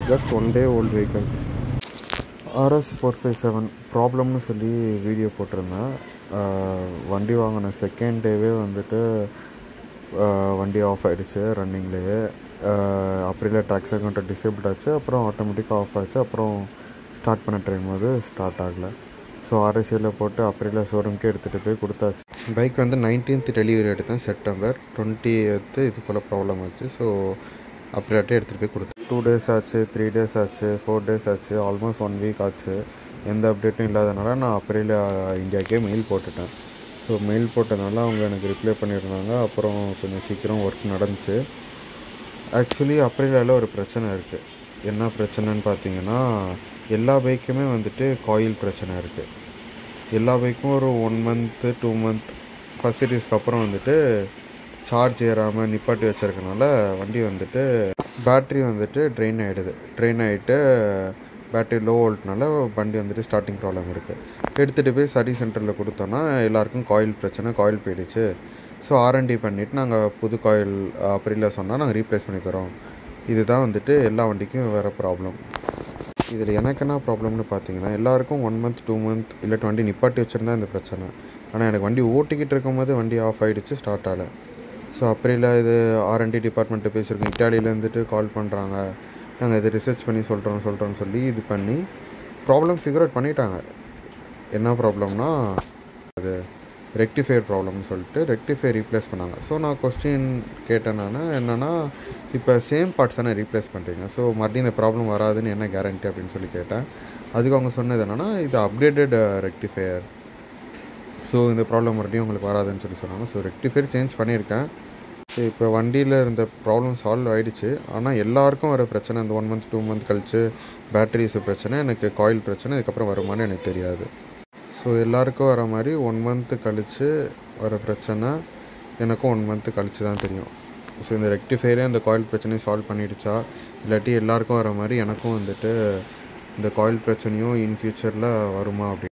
just one day old vehicle RS four five seven ப்ராப்ளம்னு சொல்லி video போட்டிருந்தேன் ஆஹ் வண்டி வாங்கின செகண்ட் டேவே வந்துட்டு ஆஹ் வண்டி ஆஃப் ஆகிடுச்சு ரன்னிங்லேயே அப்படியில் ட்ராக்ஸ் கவுண்டர் டிசேபிள் ஆச்சு அப்புறம் ஆட்டோமேட்டிக்காக ஆஃப் ஆச்சு அப்புறம் ஸ்டார்ட் பண்ண ட்ரைம் போது ஸ்டார்ட் ஆகலை ஸோ ஆர்எஸ்சியில் போட்டு அப்படியில் ஷோரூம்க்கே எடுத்துகிட்டு போய் கொடுத்தாச்சு பைக் வந்து நைன்டீன்த் டெலிவரி எடுத்தேன் செப்டம்பர் டுவெண்ட்டி இது போல் ப்ராப்ளம் ஆச்சு ஸோ அப்படியாட்டே எடுத்துகிட்டு போய் கொடுத்தேன் டூ டேஸ் ஆச்சு த்ரீ டேஸ் ஆச்சு ஃபோர் டேஸ் ஆச்சு ஆல்மோஸ்ட் ஒன் வீக் ஆச்சு எந்த அப்டேட்டும் இல்லாதனால நான் அப்படியில் இந்தியாவுக்கே மெயில் போட்டுட்டேன் ஸோ மெயில் போட்டதுனால அவங்க எனக்கு ரிப்ளை பண்ணியிருந்தாங்க அப்புறம் கொஞ்சம் சீக்கிரம் ஒர்க் நடந்துச்சு ஆக்சுவலி அப்ரிலாவில் ஒரு பிரச்சனை இருக்குது என்ன பிரச்சனைன்னு பார்த்தீங்கன்னா எல்லா பைக்குமே வந்துட்டு காயில் பிரச்சனை இருக்குது எல்லா பைக்கும் ஒரு one month two month first சீரீஸ்க்கு அப்புறம் வந்துட்டு சார்ஜ் ஏறாமல் நிப்பாட்டி வச்சிருக்கனால வண்டி வந்துட்டு பேட்ரி வந்துட்டு ட்ரெயின் ஆகிடுது ட்ரெயின் ஆகிட்டு பேட்ரி லோ வோல்ட்னால வண்டி வந்துட்டு ஸ்டார்டிங் ப்ராப்ளம் இருக்குது எடுத்துகிட்டு போய் சர்வீஸ் சென்டரில் கொடுத்தோன்னா எல்லாருக்கும் காயில் பிரச்சனை காயில் போயிடுச்சு ஸோ ஆர்என்டி பண்ணிவிட்டு நாங்கள் புது காயில் அப்படில சொன்னால் நாங்கள் ரீப்ளேஸ் பண்ணி தரோம் இதுதான் வந்துட்டு எல்லா வண்டிக்கும் வேறு ப்ராப்ளம் இதில் எனக்கு என்ன ப்ராப்ளம்னு பார்த்தீங்கன்னா எல்லாருக்கும் ஒன் மந்த் டூ மந்த் இல்லை வண்டி நிப்பாட்டி வச்சுருந்தா இந்த பிரச்சனை ஆனால் எனக்கு வண்டி ஓட்டிக்கிட்டு இருக்கும்போது வண்டி ஆஃப் ஆகிடுச்சு ஸ்டார்ட் ஆகலை ஸோ அப்படியில் இது ஆர்என்டி டிபார்ட்மெண்ட்டு பேசியிருக்கோம் இட்டாலியில் இருந்துட்டு கால் பண்ணுறாங்க நாங்கள் இது ரிசர்ச் பண்ணி சொல்கிறோம் சொல்கிறோன்னு சொல்லி இது பண்ணி ப்ராப்ளம் ஃபிகர் அவுட் பண்ணிட்டாங்க என்ன ப்ராப்ளம்னா அது ரெக்டிஃபையர் ப்ராப்ளம்னு சொல்லிட்டு ரெக்டிஃபையர் ரீப்ளேஸ் பண்ணாங்க ஸோ நான் கொஸ்டின் கேட்டேன் நான் என்னென்னா இப்போ சேம் பார்ட்ஸ் தானே ரீப்ளேஸ் பண்ணுறீங்க ஸோ மறுபடியும் இந்த ப்ராப்ளம் வராதுன்னு என்ன கேரண்டி அப்படின்னு சொல்லி கேட்டேன் அதுக்கு அவங்க சொன்னது என்னென்னா இது அப்கிரேடட் ரெக்டிஃபையர் ஸோ இந்த ப்ராப்ளம் மறுபடியும் உங்களுக்கு வராதுன்னு சொல்லி சொன்னாங்க ஸோ ரெக்டிஃபையர் சேஞ்ச் பண்ணியிருக்கேன் ஸோ இப்போ வண்டியில் இருந்த ப்ராப்ளம் சால்வ் ஆகிடுச்சு ஆனால் எல்லாருக்கும் வர பிரச்சனை இந்த ஒன் மந்த் டூ மந்த் கழிச்சு பேட்டரிஸ் பிரச்சனை எனக்கு காயில் பிரச்சனை இதுக்கப்புறம் வருமானு எனக்கு தெரியாது ஸோ எல்லாருக்கும் வர மாதிரி ஒன் மந்த்து கழித்து வர பிரச்சனை எனக்கும் ஒன் மந்த்து கழித்து தான் தெரியும் ஸோ இந்த ரெக்டிஃபையரே அந்த காயில் பிரச்சனையை சால்வ் பண்ணிடுச்சா இல்லாட்டி எல்லாருக்கும் வர மாதிரி எனக்கும் வந்துட்டு இந்த காயில் பிரச்சனையும் இன் ஃபியூச்சரில் வருமா அப்படின்னு